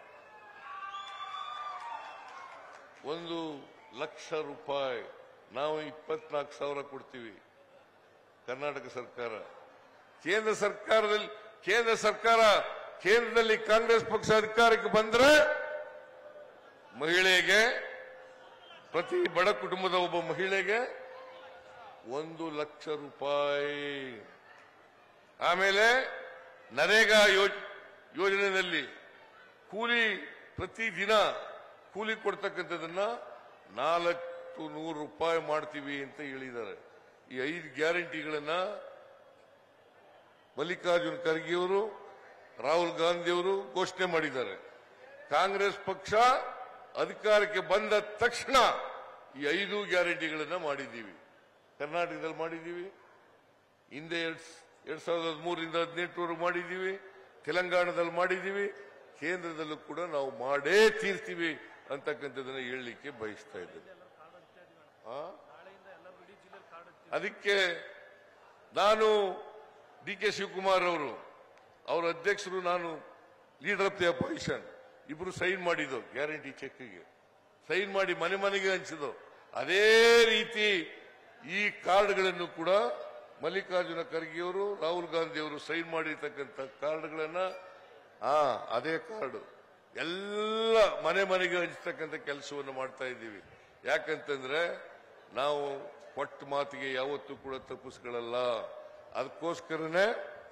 ಒಂದು ಲಕ್ಷ ರೂಪಾಯಿ ನಾವು ಇಪ್ಪತ್ನಾಲ್ಕು ಸಾವಿರ ಕೊಡ್ತೀವಿ ಕರ್ನಾಟಕ ಸರ್ಕಾರ ಕೇಂದ್ರ ಸರ್ಕಾರದಲ್ಲಿ ಕೇಂದ್ರ ಸರ್ಕಾರ ಕೇಂದ್ರದಲ್ಲಿ ಕಾಂಗ್ರೆಸ್ ಪಕ್ಷ ಅಧಿಕಾರಕ್ಕೆ ಬಂದ್ರೆ ಮಹಿಳೆಗೆ ಪ್ರತಿ ಬಡ ಕುಟುಂಬದ ಒಬ್ಬ ಮಹಿಳೆಗೆ ಒಂದು ಲಕ್ಷ ರೂಪಾಯಿ ಆಮೇಲೆ ನರೇಗಾ ಯೋಜ್- ಯೋಜನೆಯಲ್ಲಿ ಕೂಲಿ ಪ್ರತಿ ದಿನ ಕೂಲಿ ಕೊಡ್ತಕ್ಕಂಥದನ್ನ ನಾಲ್ಕು ನೂರು ರೂಪಾಯಿ ಮಾಡ್ತೀವಿ ಅಂತ ಹೇಳಿದ್ದಾರೆ ಈ ಐದು ಗ್ಯಾರಂಟಿಗಳನ್ನ ಮಲ್ಲಿಕಾರ್ಜುನ್ ಖರ್ಗೆ ಅವರು ರಾಹುಲ್ ಗಾಂಧಿ ಅವರು ಘೋಷಣೆ ಮಾಡಿದ್ದಾರೆ ಕಾಂಗ್ರೆಸ್ ಪಕ್ಷ ಅಧಿಕಾರಕ್ಕೆ ಬಂದ ತಕ್ಷಣ ಈ ಐದು ಗ್ಯಾರಂಟಿಗಳನ್ನ ಮಾಡಿದ್ದೀವಿ ಕರ್ನಾಟಕದಲ್ಲಿ ಮಾಡಿದ್ದೀವಿ ಹಿಂದೆ ಎರಡ್ ಎರಡ್ ಸಾವಿರದ ಹದಿಮೂರರಿಂದ ಹದಿನೆಂಟರವರೆಗೂ ಮಾಡಿದ್ದೀವಿ ತೆಲಂಗಾಣದಲ್ಲಿ ಮಾಡಿದ್ದೀವಿ ಕೇಂದ್ರದಲ್ಲೂ ಕೂಡ ನಾವು ಮಾಡೇ ತೀರ್ತೀವಿ ಅಂತಕ್ಕಂಥದ್ದನ್ನ ಹೇಳಲಿಕ್ಕೆ ಬಯಸ್ತಾ ಇದ್ದೇನೆ ಆ? ನಾಳೆಯಿಂದ ಎಲ್ಲರೂ ಇಡೀ ಜಿಲ್ಲೆಯಲ್ಲಿ ಕಾರ್ಡ್ ಹಚ್ಚಿ ಅದಕ್ಕೆ ನಾನು ಡಿ ಕೆ ಶಿವಕುಮಾರ್ ಅವರು ಅವರ ಅಧ್ಯಕ್ಷರು ನಾನು ಲೀಡರ್ ಆಫ್ ದಿ ಅಪೋಸಿಷನ್ ಇಬ್ರು ಸೈನ್ ಮಾಡಿದ್ದು ಗ್ಯಾರಂಟಿ ಚೆಕ್ಗೆ ಸೈನ್ ಮಾಡಿ ಮನೆ ಮನೆಗೆ ಹಂಚಿದ್ದು ಅದೇ ರೀತಿ ಈ ಕಾರ್ಡ್ಗಳನ್ನು ಕೂಡ ಮಲ್ಲಿಕಾರ್ಜುನ ಖರ್ಗೆ ಅವರು ರಾಹುಲ್ ಗಾಂಧಿ ಅವರು ಸೈನ್ ಮಾಡಿರ್ತಕ್ಕಂಥ ಕಾರ್ಡ್ಗಳನ್ನ ಆ ಅದೇ ಕಾರ್ಡು ಎಲ್ಲ ಮನೆ ಮನೆಗೆ ಹಂಚತಕ್ಕಂಥ ಕೆಲಸವನ್ನು ಮಾಡ್ತಾ ಇದ್ದೀವಿ ಯಾಕಂತಂದ್ರೆ ನಾವು ಕೊಟ್ಟ ಮಾತಿಗೆ ಯಾವತ್ತೂ ಕೂಡ ತಪ್ಪಿಸ್ಕೊಳ್ಳಲ್ಲ ಅದಕ್ಕೋಸ್ಕರನೇ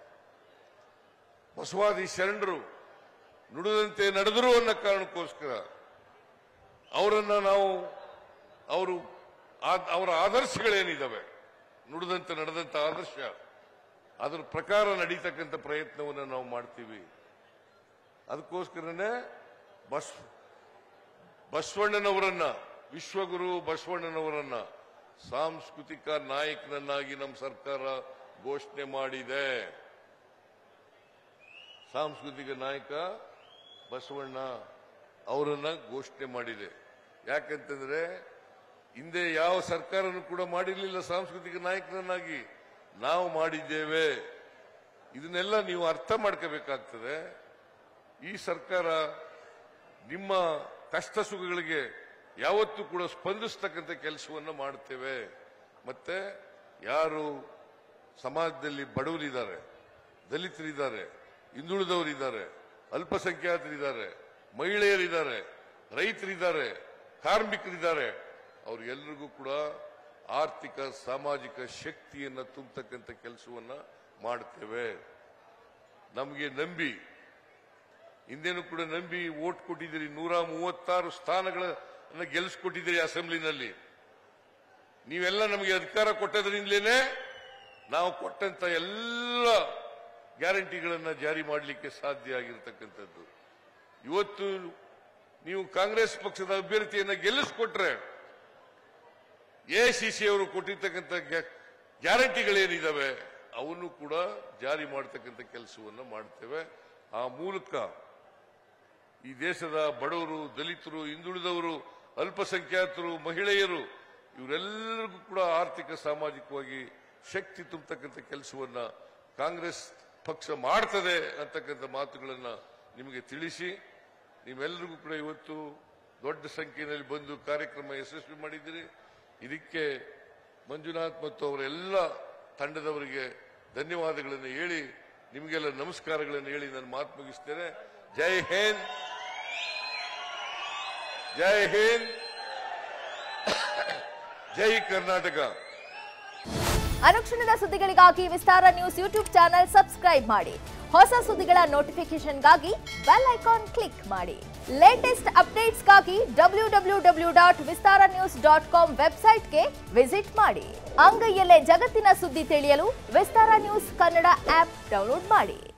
ಬಸವಾದಿ ಶರಣರು ನುಡಿದಂತೆ ನಡೆದರು ಅನ್ನೋ ಕಾರಣಕ್ಕೋಸ್ಕರ ಅವರನ್ನ ನಾವು ಅವರು ಆ- ಅವರ ಆದರ್ಶಗಳೇನಿದ್ದಾವೆ ನುಡಿದಂತೆ ನಡೆದಂತ ಆದರ್ಶ ಅದರ ಪ್ರಕಾರ ನಡೀತಕ್ಕಂಥ ಪ್ರಯತ್ನವನ್ನು ನಾವು ಮಾಡ್ತೀವಿ ಅದಕ್ಕೋಸ್ಕರನೇ ಬಸ್ ಬಸವಣ್ಣನವರನ್ನ ವಿಶ್ವಗುರು ಬಸವಣ್ಣನವರನ್ನ ಸಾಂಸ್ಕೃತಿಕ ನಾಯಕನನ್ನಾಗಿ ನಮ್ಮ ಸರ್ಕಾರ ಘೋಷಣೆ ಮಾಡಿದೆ ಸಾಂಸ್ಕೃತಿಕ ನಾಯಕ ಬಸವಣ್ಣ ಅವರನ್ನ ಘೋಷಣೆ ಮಾಡಿದೆ ಯಾಕಂತಂದ್ರೆ ಹಿಂದೆ ಯಾವ ಸರ್ಕಾರನೂ ಕೂಡ ಮಾಡಿರಲಿಲ್ಲ ಸಾಂಸ್ಕೃತಿಕ ನಾಯಕನನ್ನಾಗಿ ನಾವು ಮಾಡಿದ್ದೇವೆ ಇದನ್ನೆಲ್ಲ ನೀವು ಅರ್ಥ ಮಾಡ್ಕೋಬೇಕಾಗ್ತದೆ ಈ ಸರ್ಕಾರ ನಿಮ್ಮ ಕಷ್ಟ ಸುಖಗಳಿಗೆ ಯಾವತ್ತೂ ಕೂಡ ಸ್ಪಂದಿಸ್ತಕ್ಕಂಥ ಕೆಲಸವನ್ನು ಮಾಡುತ್ತೇವೆ ಮತ್ತೆ ಯಾರು ಸಮಾಜದಲ್ಲಿ ಬಡವರಿದ್ದಾರೆ ದಲಿತರಿದ್ದಾರೆ ಹಿಂದುಳಿದವರಿದ್ದಾರೆ ಅಲ್ಪಸಂಖ್ಯಾತರಿದ್ದಾರೆ ಮಹಿಳೆಯರಿದ್ದಾರೆ ರೈತರಿದ್ದಾರೆ ಕಾರ್ಮಿಕರಿದ್ದಾರೆ ಅವ್ರಿಗೆಲ್ರಿಗೂ ಕೂಡ ಆರ್ಥಿಕ ಸಾಮಾಜಿಕ ಶಕ್ತಿಯನ್ನ ತುಂಬತಕ್ಕಂಥ ಕೆಲಸವನ್ನ ಮಾಡ್ತೇವೆ ನಮಗೆ ನಂಬಿ ಹಿಂದೇನು ಕೂಡ ನಂಬಿ ವೋಟ್ ಕೊಟ್ಟಿದ್ದೀರಿ ನೂರ ಮೂವತ್ತಾರು ಸ್ಥಾನಗಳನ್ನ ಗೆಲ್ಲಿಸ್ಕೊಟ್ಟಿದ್ದೀರಿ ಅಸೆಂಬ್ಲಿನಲ್ಲಿ ನೀವೆಲ್ಲ ನಮಗೆ ಅಧಿಕಾರ ಕೊಟ್ಟದ್ರಿಂದಲೇನೆ ನಾವು ಕೊಟ್ಟಂತ ಎಲ್ಲ ಗ್ಯಾರಂಟಿಗಳನ್ನ ಜಾರಿ ಮಾಡಲಿಕ್ಕೆ ಸಾಧ್ಯ ಆಗಿರತಕ್ಕಂಥದ್ದು ಇವತ್ತು ನೀವು ಕಾಂಗ್ರೆಸ್ ಪಕ್ಷದ ಅಭ್ಯರ್ಥಿಯನ್ನ ಗೆಲ್ಲಿಸ್ಕೊಟ್ರೆ ಎಸಿಸಿ ಅವರು ಕೊಟ್ಟಿರ್ತಕ್ಕಂಥ ಗ್ಯಾರಂಟಿಗಳೇನಿದಾವೆ ಅವನ್ನು ಕೂಡ ಜಾರಿ ಮಾಡತಕ್ಕಂಥ ಕೆಲಸವನ್ನು ಮಾಡ್ತೇವೆ ಆ ಮೂಲಕ ಈ ದೇಶದ ಬಡವರು ದಲಿತರು ಹಿಂದುಳಿದವರು ಅಲ್ಪಸಂಖ್ಯಾತರು ಮಹಿಳೆಯರು ಇವರೆಲ್ಲರಿಗೂ ಕೂಡ ಆರ್ಥಿಕ ಸಾಮಾಜಿಕವಾಗಿ ಶಕ್ತಿ ತುಂಬತಕ್ಕಂಥ ಕೆಲಸವನ್ನ ಕಾಂಗ್ರೆಸ್ ಪಕ್ಷ ಮಾಡ್ತದೆ ಅಂತಕ್ಕಂಥ ಮಾತುಗಳನ್ನ ನಿಮಗೆ ತಿಳಿಸಿ ನೀವೆಲ್ಲರಿಗೂ ಕೂಡ ಇವತ್ತು ದೊಡ್ಡ ಸಂಖ್ಯೆಯಲ್ಲಿ ಬಂದು ಕಾರ್ಯಕ್ರಮ ಯಶಸ್ವಿ ಮಾಡಿದ್ದೀರಿ ಇದಕ್ಕೆ ಮಂಜುನಾಥ್ ಮತ್ತು ಅವರ ಎಲ್ಲ ತಂಡದವರಿಗೆ ಧನ್ಯವಾದಗಳನ್ನು ಹೇಳಿ ನಿಮಗೆಲ್ಲ ನಮಸ್ಕಾರಗಳನ್ನು ಹೇಳಿ ನಾನು ಮಾತು ಮುಗಿಸ್ತೇನೆ ಜೈ ಹಿಂದ್ ಜೈ ಹಿಂದ್ ಜೈ ಕರ್ನಾಟಕ ಅನುಕ್ಷಣದ ಸುದ್ದಿಗಳಿಗಾಗಿ Vistara news YouTube channel subscribe ಮಾಡಿ ಹೊಸ ಸುದ್ದಿಗಳ ನೋಟಿಫಿಕೇಶನ್ಗಾಗಿ ಬೆಲ್ ಐಕಾನ್ ಕ್ಲಿಕ್ ಮಾಡಿ ಲೇಟೆಸ್ಟ್ ಅಪ್ಡೇಟ್ಸ್ಗಾಗಿ W W W dot Vistara news dot com ವೆಬ್ಸೈಟ್ಗೆ ವಿಸಿಟ್ ಮಾಡಿ ಅಂಗೈಯಲ್ಲೇ ಜಗತ್ತಿನ ಸುದ್ದಿ ತಿಳಿಯಲು Vistara news Kannada app download ಮಾಡಿ